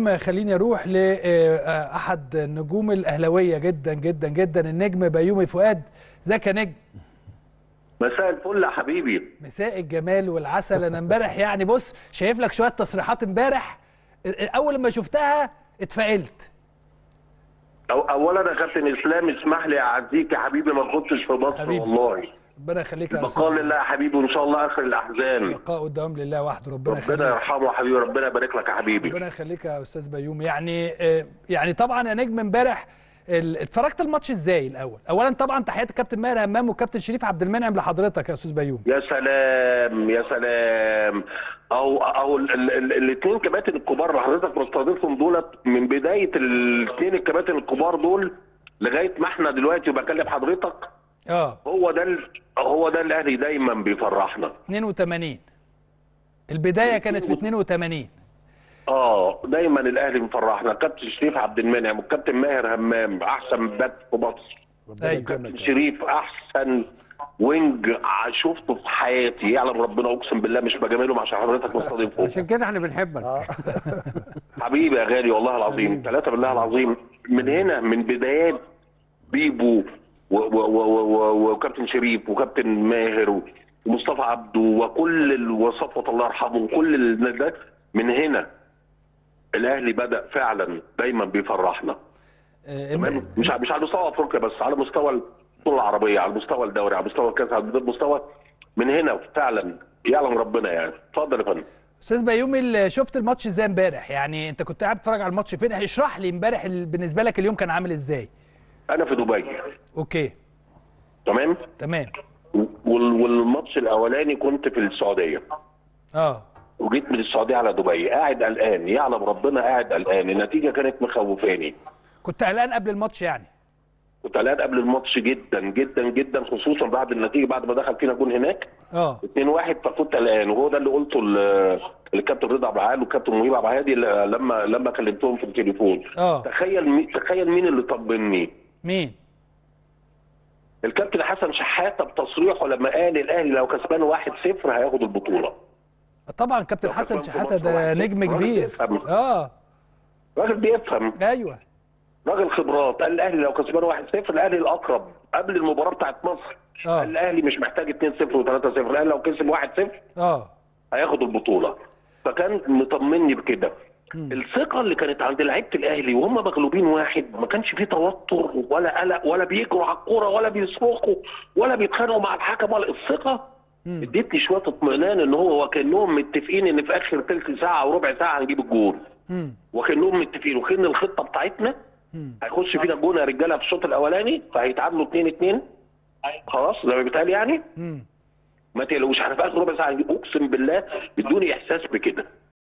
خليني اروح لاحد النجوم الاهلاويه جدا جدا جدا النجم بيومي فؤاد ازيك يا نجم مساء الفل يا حبيبي مساء الجمال والعسل انا امبارح يعني بص شايف لك شويه تصريحات امبارح اول ما شفتها اتفائلت أو اولا يا كابتن اسلام اسمح لي اعزيك يا حبيبي ما كنتش في مصر حبيبي. والله ربنا يخليك يا بقال استاذ لله يا حبيبي وان شاء الله اخر الاحزان بقاء قدام لله وحده ربنا ربنا يخليك يرحمه يا حبيبي ربنا يبارك لك يا حبيبي ربنا يخليك يا استاذ بيومي يعني آه، يعني طبعا يا نجم امبارح ال- اتفرجت الماتش ازاي الاول اولا طبعا تحيات الكابتن ماهر همام والكابتن شريف عبد المنعم لحضرتك يا استاذ بيومي يا سلام يا سلام او او الاثنين كباتن الكبار اللي حضرتك مستضيفهم دولت من بدايه الاثنين الكباتن الكبار دول لغايه ما احنا دلوقتي وبكلم حضرتك اه هو ده ال- هو ده الاهلي دايما بيفرحنا 82 البدايه كانت في 82 اه دايما الاهلي مفرحنا كابتن شريف عبد المنعم والكابتن ماهر همام احسن باك في مصر ايوه كابتن شريف احسن وينج ع- شفته في حياتي يعلم ربنا اقسم بالله مش بجاملهم عشان حضرتك مستضيفهم عشان كده احنا بنحبك حبيبي يا غالي والله العظيم ثلاثة بالله العظيم من هنا من بدايات بيبو و- و- و- و- وكابتن شريف وكابتن ماهر و- ومصطفى عبده وكل ال- وصفوة الله يرحمه وكل الناس ده من هنا الاهلي بدا فعلا دايما بيفرحنا آه، تمام مش ع- مش على مستوى افريقيا بس على مستوى البطوله العربيه على مستوى الدوري على مستوى الكاس على مستوى من هنا فعلا يعلم ربنا يعني اتفضل يا فندم استاذ بيومي ال- شفت الماتش ازاي امبارح يعني انت كنت قاعد بتتفرج على الماتش فين اشرح لي امبارح ال- بالنسبه لك اليوم كان عامل ازاي انا في دبي اوكي تمام تمام وال- والماتش الاولاني كنت في السعوديه اه وجيت من السعوديه على دبي قاعد قلقان يعلم ربنا قاعد قلقان النتيجه كانت مخوفاني كنت قلقان قبل الماتش يعني كنت قلقان قبل الماتش جدا جدا جدا خصوصا بعد النتيجه بعد ما دخل فينا جون هناك اه 2-1 فكنت قلقان وهو ده اللي قلته ل- للكابتن رضا عبد العال والكابتن مهيب عبد الهادي ل- لما لما كلمتهم في التليفون اه تخيل مي... تخيل مين اللي طمني مين الكابتن حسن شحاته بتصريحه لما قال الاهلي لو كسبان 1-0 هياخد البطوله طبعا كابتن لو حسن كسبان في شحاته ماتش ده واحد، نجم راجل كبير بيفهم. اه راجل بيفهم ايوه راجل خبرات قال الاهلي لو كسبان 1-0 الاهلي الاقرب قبل المباراه بتاعت مصر اه قال الاهلي مش محتاج 2-0 و3-0 الاهلي لو كسب 1-0 اه هياخد البطوله فكان مطمني بكده الثقه اللي كانت عند لعيبه الاهلي وهم مغلوبين واحد ما كانش فيه توتر ولا قلق ولا بيجروا على الكوره ولا بيصرخوا ولا بيتخانقوا مع الحكم ولا الثقه مم. ادتني شويه اطمئنان ان هو وكانهم متفقين ان في اخر ثلث ساعه او ربع ساعه هنجيب الجول مم. وكانهم متفقين وكان الخطه بتاعتنا مم. هيخش فينا جون يا رجاله في الشوط الاولاني فهيتعادلوا 2 2 خلاص زي ما بيتقال يعني مم. ما تقلقوش احنا في اخر ربع ساعه هنجيب اقسم بالله ادوني احساس بكده